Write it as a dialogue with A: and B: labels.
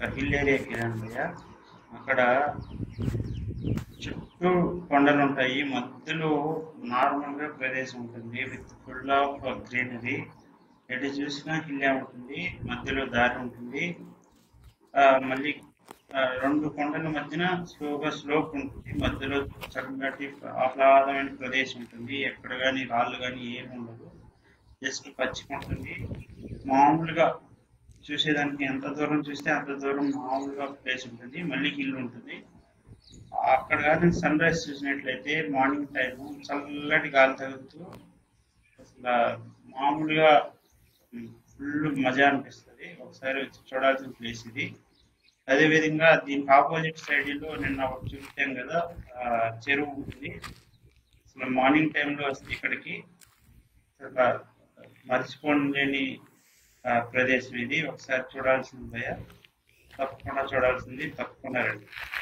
A: ఒక హిల్ ఏరియాకి వెళ్ళాను భయ్య అక్కడ చుట్టూ కొండలు ఉంటాయి మధ్యలో నార్మల్ గా ప్రదేశం ఉంటుంది విత్ ఫుల్ ఆఫ్ గ్రీనరీ ఎటు చూసినా హిల్ ఉంటుంది మధ్యలో దారి ఉంటుంది ఆ, మళ్ళీ ఆ, రెండు కొండల మధ్యన స్లోగా స్లోప్ ఉంటుంది మధ్యలో చక్కటి ఆహ్లాదమైన ప్రదేశం ఉంటుంది ఎక్కడ కానీ రాళ్ళు కానీ ఏమి ఉండదు జస్ట్ పచ్చిక ఉంటుంది మామూలుగా చూసేదానికి ఎంత దూరం చూస్తే అంత దూరం మామూలుగా ప్లేస్ ఉంటుంది మళ్ళీ హిల్ ఉంటుంది అక్కడ కానీ సన్ రైజ్ చూసినట్లయితే మార్నింగ్ టైం చల్లటి గాలి తగులుతూ అసలు మామూలుగా ఫుల్ మజా అనిపిస్తుంది ఒకసారి వచ్చి చూడాల్సిన ప్లేస్ ఇది అదే విధంగా దీనికి ఆపోజిట్ సైడ్ లో నిన్న ఒకటి చూసాం కదా ఆ, చెరువు ఉంటుంది అసలు మార్నింగ్ టైంలో వస్తే ఇక్కడికి అసలు మర్చిపోలేని ఆ, ప్రదేశం ఇది ఒకసారి చూడాల్సింది భయ్య తప్పకుండా చూడాల్సింది తప్పకుండా రండి